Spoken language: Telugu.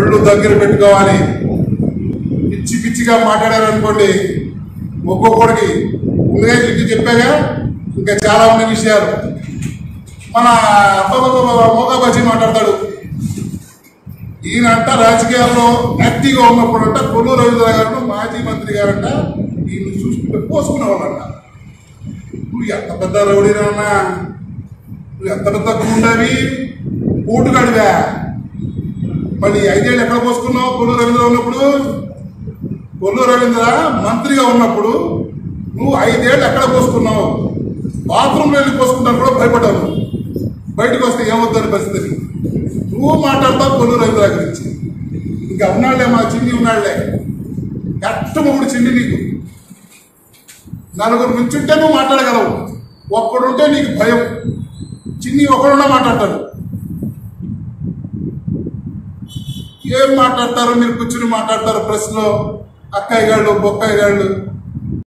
ఒళ్ళు దగ్గర పెట్టుకోవాలి పిచ్చి పిచ్చిగా మాట్లాడారనుకోండి ఒక్కొక్కడికి ముందుగా ఇంటి చెప్పాగా ఇంకా చాలా ఉన్న విషయాలు మన మోకాబాజీ మాట్లాడతాడు ఈయనంట రాజకీయాల్లో యాక్టివ్గా ఉన్నప్పుడు అంట కొల్లు రవీంద్ర గారు మాజీ మంత్రి గారంట ఈయన చూసుకుంటే పోసుకునేవాళ్ళంట నువ్వు ఎంత పెద్ద రౌడీనా నువ్వు ఎంత పెద్ద గుండవి ఓటుగాడివా మళ్ళీ ఐదేళ్ళు ఎక్కడ పోసుకున్నావు కొల్లు రవీంద్ర ఉన్నప్పుడు కొల్లు రవీంద్ర మంత్రిగా ఉన్నప్పుడు నువ్వు ఐదేళ్ళు ఎక్కడ పోసుకున్నావు బాత్రూంలో వెళ్ళి పోసుకుంటాను కూడా భయపడ్డావు నువ్వు. బయటకు వస్తే ఏమవుతుంది పరిస్థితి నువ్వు మాట్లాడతావు కొల్లు రవీంద్ర గురించి ఇంకా ఉన్నాళ్లే మా చిన్ని ఉన్నాళ్లే కష్టమొకడు చిన్ని నీకు నలుగురు నుంచుంటే నువ్వు మాట్లాడగలవు ఒక్కడుంటే నీకు భయం చిన్ని ఒకడున్నా మాట్లాడతాడు ఏం మాట్లాడతారు మీరు కూర్చుని మాట్లాడతారు ప్రెస్ లో అక్కయ్య గాళ్ళు బొక్కయ్య గాళ్ళు